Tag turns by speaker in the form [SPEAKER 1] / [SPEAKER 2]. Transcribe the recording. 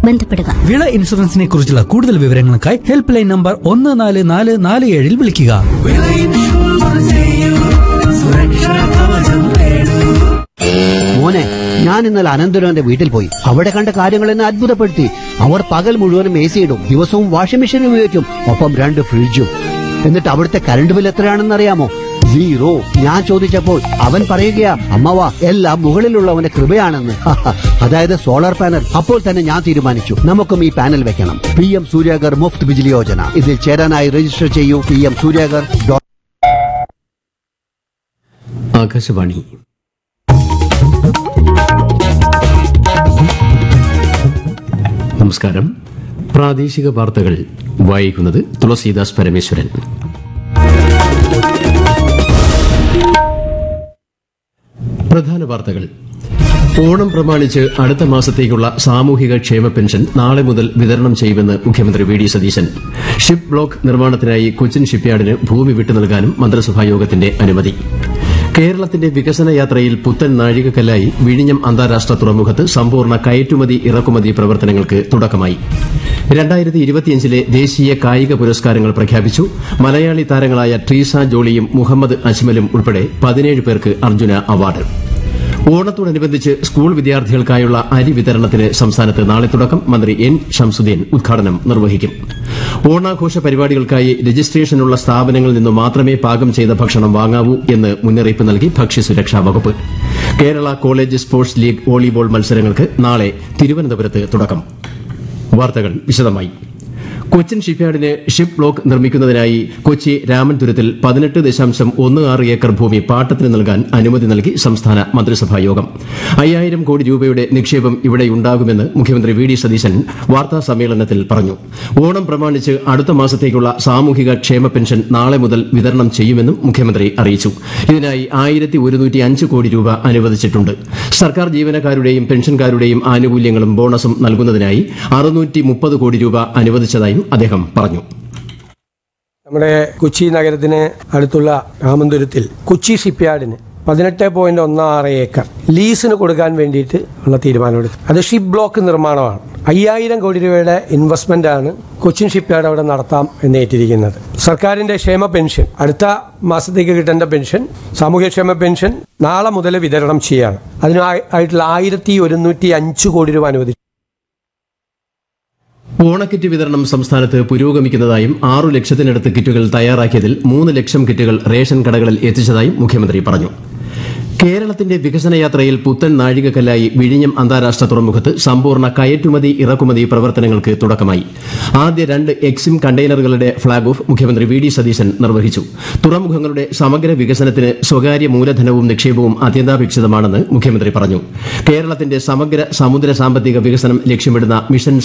[SPEAKER 1] ബന്ധപ്പെടുക
[SPEAKER 2] വിള ഇൻഷുറൻസിനെ കുറിച്ചുള്ള കൂടുതൽ വിവരങ്ങൾക്കായി ഹെൽപ്പ് ലൈൻ നമ്പർ ഒന്ന് നാല് നാല് നാല് ഏഴിൽ വിളിക്കുക
[SPEAKER 3] മോനെ ഞാൻ ഇന്നലെ അനന്തരവന്റെ വീട്ടിൽ പോയി അവിടെ കണ്ട കാര്യങ്ങൾ എന്നെ അത്ഭുതപ്പെടുത്തി അവർ പകൽ മുഴുവനും എ സി ഇടും ദിവസവും വാഷിംഗ് മെഷീൻ ഉപയോഗിക്കും ഒപ്പം രണ്ട് ഫ്രിഡ്ജും എന്നിട്ട് അവിടുത്തെ കറണ്ട് ബിൽ എത്രയാണെന്ന് അറിയാമോ സീറോ ഞാൻ ചോദിച്ചപ്പോൾ അവൻ പറയുകയാ അമ്മവ എല്ലാം മുകളിലുള്ളവന്റെ കൃപയാണെന്ന് അതായത് സോളാർ പാനൽ അപ്പോൾ തന്നെ ഞാൻ തീരുമാനിച്ചു നമുക്കും ഈ പാനൽ വെക്കണം പി എം സൂര്യാഗർ മുഫ്ത് ബിജിലി യോജന ഇതിൽ ചേരാനായി രജിസ്റ്റർ ചെയ്യൂ P M Suryaghar dot
[SPEAKER 4] Akashvani നമസ്കാരം പ്രാദേശിക വാർത്തകൾ വായിക്കുന്നത് തുളസീദാസ് പരമേശ്വരൻ പ്രധാന വാർത്തകൾ ഓണം പ്രമാണിച്ച് അടുത്ത മാസത്തേക്കുള്ള സാമൂഹിക ക്ഷേമ പെൻഷൻ നാളെ മുതൽ വിതരണം ചെയ്യുമെന്ന് മുഖ്യമന്ത്രി V D Satheesan ship block നിർമ്മാണത്തിനായി കൊച്ചിൻ ഷിപ്പ്യാർഡിന് ഭൂമി വിട്ടു നൽകാനും മന്ത്രിസഭാ യോഗത്തിന്റെ അനുമതി കേരളത്തിന്റെ വികസന യാത്രയിൽ പുത്തൻ നാഴികക്കല്ലായി വിഴിഞ്ഞം അന്താരാഷ്ട്ര തുറമുഖത്ത് സമ്പൂർണ്ണ കയറ്റുമതി ഇറക്കുമതി പ്രവർത്തനങ്ങൾക്ക് തുടക്കമായി രണ്ടായിരത്തി ഇരുപത്തിയഞ്ചിലെ ദേശീയ കായിക പുരസ്കാരങ്ങൾ പ്രഖ്യാപിച്ചു മലയാളി താരങ്ങളായ ട്രീസ ജോളിയും മുഹമ്മദ് അജ്മലും ഉൾപ്പെടെ പതിനേഴ് പേർക്ക് അർജുന അവാർഡ് ഓണത്തോടനുബന്ധിച്ച് സ്കൂൾ വിദ്യാർത്ഥികൾക്കായുള്ള അരി വിതരണത്തിന് സംസ്ഥാനത്ത് നാളെ തുടക്കം മന്ത്രി എൻ ഷംസുദ്ദീൻ ഉദ്ഘാടനം നിർവഹിക്കും ഓണാഘോഷ പരിപാടികൾക്കായി രജിസ്ട്രേഷനുള്ള സ്ഥാപനങ്ങളിൽ നിന്നു മാത്രമേ പാകം ചെയ്ത ഭക്ഷണം വാങ്ങാവൂ എന്ന് മുന്നറിയിപ്പ് നൽകി ഭക്ഷ്യസുരക്ഷാ വകുപ്പ് Kerala college sports league volleyball മത്സരങ്ങൾക്ക് നാളെ തിരുവനന്തപുരത്ത് തുടക്കം വാർത്തകൾ വിശദമായി കൊച്ചിൻ ഷിപ്പ്യാർഡിന് ഷിപ്പ് ബ്ലോക്ക് നിർമ്മിക്കുന്നതിനായി കൊച്ചി രാമൻതുരത്തിൽ പതിനെട്ട് ദശാംശം ഒന്ന് ആറ് ഏക്കർ ഭൂമി പാട്ടത്തിന് നൽകാൻ അനുമതി നൽകി സംസ്ഥാന മന്ത്രിസഭാ യോഗം അയ്യായിരം കോടി രൂപയുടെ നിക്ഷേപം ഇവിടെയുണ്ടാകുമെന്ന് മുഖ്യമന്ത്രി വി ഡി സതീശൻ വാർത്താ സമ്മേളനത്തിൽ പറഞ്ഞു ഓണം പ്രമാണിച്ച് അടുത്ത മാസത്തേക്കുള്ള സാമൂഹിക ക്ഷേമ പെൻഷൻ നാളെ മുതൽ വിതരണം ചെയ്യുമെന്നും മുഖ്യമന്ത്രി അറിയിച്ചു ഇതിനായി ആയിരത്തി ഒരുന്നൂറ്റി അഞ്ച് കോടി രൂപ അനുവദിച്ചിട്ടുണ്ട് സർക്കാർ ജീവനക്കാരുടെയും പെൻഷൻകാരുടെയും ആനുകൂല്യങ്ങളും ബോണസും നൽകുന്നതിനായി അറുന്നൂറ്റി മുപ്പത് കോടി രൂപ അനുവദിച്ചതായും അദ്ദേഹം പറഞ്ഞു
[SPEAKER 5] നമ്മുടെ കൊച്ചി നഗരത്തിന് അടുത്തുള്ള രാമന്തുരത്തിൽ കൊച്ചി ഷിപ്പ്യാർഡിന് പതിനെട്ട് പോയിന്റ് ഒന്ന് ആറ് ഏക്കർ ലീസിന് കൊടുക്കാൻ വേണ്ടിയിട്ട് ഉള്ള തീരുമാനമെടുത്തു അത് ഷിപ്പ് ബ്ലോക്ക് നിർമ്മാണമാണ് അയ്യായിരം കോടി രൂപയുടെ ഇൻവെസ്റ്റ്മെന്റ് ആണ് കൊച്ചിൻ ഷിപ്പ്യാർഡ് അവിടെ നടത്താം എന്ന് ഏറ്റിരിക്കുന്നത് സർക്കാരിന്റെ ക്ഷേമ പെൻഷൻ അടുത്ത മാസത്തേക്ക് കിട്ടേണ്ട പെൻഷൻ സാമൂഹ്യക്ഷേമ പെൻഷൻ നാളെ മുതൽ വിതരണം ചെയ്യാണ് അതിനായിട്ടുള്ള ആയിരത്തി ഒരുന്നൂറ്റി അഞ്ച് കോടി രൂപ അനുവദിച്ചു
[SPEAKER 4] ഓണക്കിറ്റ് വിതരണം സംസ്ഥാനത്ത് പുരോഗമിക്കുന്നതായും ആറു ലക്ഷത്തിനടുത്ത് കിറ്റുകൾ തയ്യാറാക്കിയതിൽ മൂന്ന് ലക്ഷം കിറ്റുകൾ റേഷൻ കടകളിൽ എത്തിച്ചതായും മുഖ്യമന്ത്രി പറഞ്ഞു കേരളത്തിന്റെ വികസന യാത്രയിൽ പുത്തൻ നാഴികക്കല്ലായി വിഴിഞ്ഞം അന്താരാഷ്ട്ര തുറമുഖത്ത് സമ്പൂർണ്ണ കയറ്റുമതി ഇറക്കുമതി പ്രവർത്തനങ്ങൾക്ക് തുടക്കമായി ആദ്യ രണ്ട് എക്സിം കണ്ടെയ്നറുകളുടെ ഫ്ളാഗ് ഓഫ് മുഖ്യമന്ത്രി വി ഡി സതീശൻ നിർവഹിച്ചു തുറമുഖങ്ങളുടെ സമഗ്ര വികസനത്തിന് സ്വകാര്യ മൂലധനവും നിക്ഷേപവും അത്യന്താപേക്ഷിതമാണെന്ന് മുഖ്യമന്ത്രി പറഞ്ഞു കേരളത്തിന്റെ സമഗ്ര സമുദ്ര സാമ്പത്തിക വികസനം ലക്ഷ്യമിടുന്ന മിഷൻ